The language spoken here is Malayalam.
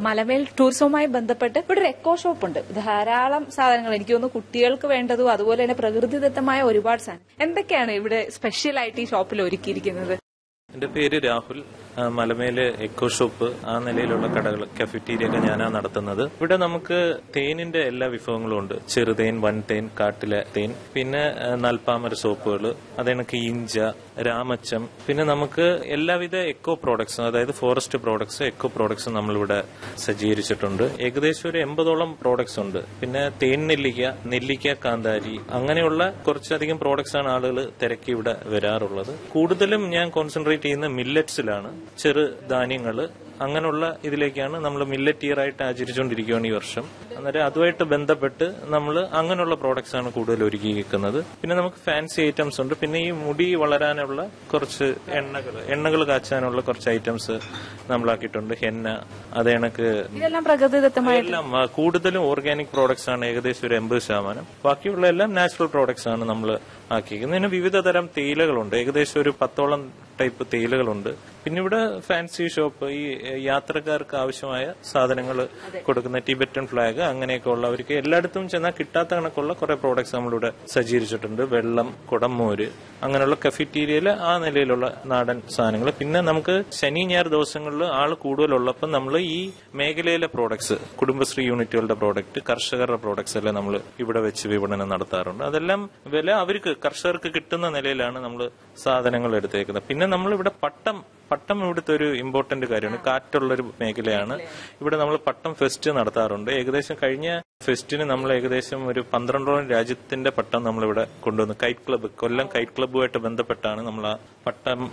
മലമേൽ ടൂറിസവുമായി ബന്ധപ്പെട്ട് ഇവിടെ ഒരു എക്കോ ഷോപ്പ് ഉണ്ട് ധാരാളം സാധനങ്ങൾ എനിക്ക് തോന്നുന്നു കുട്ടികൾക്ക് വേണ്ടതും അതുപോലെ തന്നെ പ്രകൃതിദത്തമായ ഒരുപാട് സാധനം എന്തൊക്കെയാണ് ഇവിടെ സ്പെഷ്യൽ ആയിട്ട് ഈ ഷോപ്പിൽ ഒരുക്കിയിരിക്കുന്നത് എന്റെ പേര് രാഹുൽ ആ, മലമേല് എക്കോ ഷോപ്പ് ആ നിലയിലുള്ള കടകൾ കഫറ്റീരിയ ഒക്കെ ഞാനാ നടത്തുന്നത് ഇവിടെ നമുക്ക് തേനിന്റെ എല്ലാ വിഭവങ്ങളും ഉണ്ട് ചെറുതേൻ വൻതേൻ കാട്ടിലെ തേൻ പിന്നെ ആ, നൽപ്പാമര സോപ്പുകൾ അതേണക്ക് ഇഞ്ച രാമച്ചം പിന്നെ നമുക്ക് എല്ലാവിധ എക്കോ പ്രോഡക്ട്സും അതായത് ഫോറസ്റ്റ് പ്രോഡക്ട്സ് എക്കോ പ്രോഡക്ട്സും നമ്മളിവിടെ സജ്ജീകരിച്ചിട്ടുണ്ട് ഏകദേശം ഒരു എൺപതോളം പ്രോഡക്ട്സ് ഉണ്ട് പിന്നെ തേൻ നെല്ലിക്ക നെല്ലിക്ക കാന്താരി അങ്ങനെയുള്ള കുറച്ചധികം പ്രോഡക്ട്സ് ആണ് ആളുകൾ തിരക്കി ഇവിടെ വരാറുള്ളത് കൂടുതലും ഞാൻ കോൺസെൻട്രേറ്റ് ചെയ്യുന്ന മില്ലറ്റ്സിലാണ് ചെറു ധാന്യങ്ങള് അങ്ങനെയുള്ള ഇതിലേക്കാണ് നമ്മൾ മില്ലറ്റ് ഇയർ ആയിട്ട് ആചരിച്ചുകൊണ്ടിരിക്കുകയാണ് ഈ വർഷം അന്നേരം അതുമായിട്ട് ബന്ധപ്പെട്ട് നമ്മൾ അങ്ങനെയുള്ള പ്രോഡക്ട്സ് ആണ് കൂടുതൽ ഒരുക്കിയിരിക്കുന്നത് പിന്നെ നമുക്ക് ഫാൻസി ഐറ്റംസ് ഉണ്ട് പിന്നെ ഈ മുടി വളരാനുള്ള കുറച്ച് എണ്ണകൾ എണ്ണകൾ കാച്ചാനുള്ള കുറച്ച് ഐറ്റംസ് നമ്മളാക്കിയിട്ടുണ്ട് ഹെന്ന അത് കണക്ക് ഇതെല്ലാം പ്രകൃതിദത്തമായ എല്ലാം ആ, കൂടുതലും ഓർഗാനിക് പ്രോഡക്ട്സ് ആണ് ഏകദേശം ഒരു എൺപത് ശതമാനം ബാക്കിയുള്ള എല്ലാം നാച്ചുറൽ പ്രോഡക്ട്സ് ആണ് നമ്മൾ ആക്കിയിരിക്കുന്നത് ഇതിന് വിവിധ തരം തേയിലകളുണ്ട് ഏകദേശം ഒരു പത്തോളം ടൈപ്പ് തേയിലകളുണ്ട് പിന്നെ ഇവിടെ ഫാൻസി ഷോപ്പ് ഈ എ, യാത്രക്കാർക്ക് ആവശ്യമായ സാധനങ്ങൾ കൊടുക്കുന്ന ടിബറ്റൻ ഫ്ലാഗ് അങ്ങനെയൊക്കെ ഉള്ളവർക്ക് എല്ലായിടത്തും ചെന്നാൽ കിട്ടാത്ത കണക്കുള്ള കുറെ പ്രോഡക്ട്സ് നമ്മളിവിടെ സജ്ജീകരിച്ചിട്ടുണ്ട് വെള്ളം കുടമോര് അങ്ങനെയുള്ള കഫറ്റീരിയയിൽ ആ നിലയിലുള്ള നാടൻ സാധനങ്ങൾ പിന്നെ നമുക്ക് ശനി ഞായർ ദിവസങ്ങളിൽ ആൾ കൂടുതലുള്ളപ്പോൾ നമ്മൾ ഈ മേഖലയിലെ പ്രോഡക്ട്സ് കുടുംബശ്രീ യൂണിറ്റുകളുടെ പ്രോഡക്റ്റ് കർഷകരുടെ പ്രോഡക്ട്സ് എല്ലാം നമ്മൾ ഇവിടെ വെച്ച് വിപണനം നടത്താറുണ്ട് അതെല്ലാം വില അവർക്ക് കർഷകർക്ക് കിട്ടുന്ന നിലയിലാണ് നമ്മൾ സാധനങ്ങൾ എടുത്തേക്കുന്നത് പിന്നെ നമ്മൾ ഇവിടെ പട്ടം പട്ടം ഇവിടുത്തെ ഒരു ഇമ്പോർട്ടന്റ് കാര്യമാണ് കാറ്റുള്ള ഒരു മേഖലയാണ് ഇവിടെ നമ്മൾ പട്ടം ഫെസ്റ്റ് നടത്താറുണ്ട് ഏകദേശം കഴിഞ്ഞ ഫെസ്റ്റിന് നമ്മൾ ഏകദേശം ഒരു പന്ത്രണ്ടോളം രാജ്യത്തിന്റെ പട്ടം നമ്മളിവിടെ കൊണ്ടുവന്നു കൈറ്റ് ക്ലബ്ബ് കൊല്ലം കൈറ്റ് ക്ലബ്ബുമായിട്ട് ബന്ധപ്പെട്ടാണ് നമ്മൾ ആ പട്ടം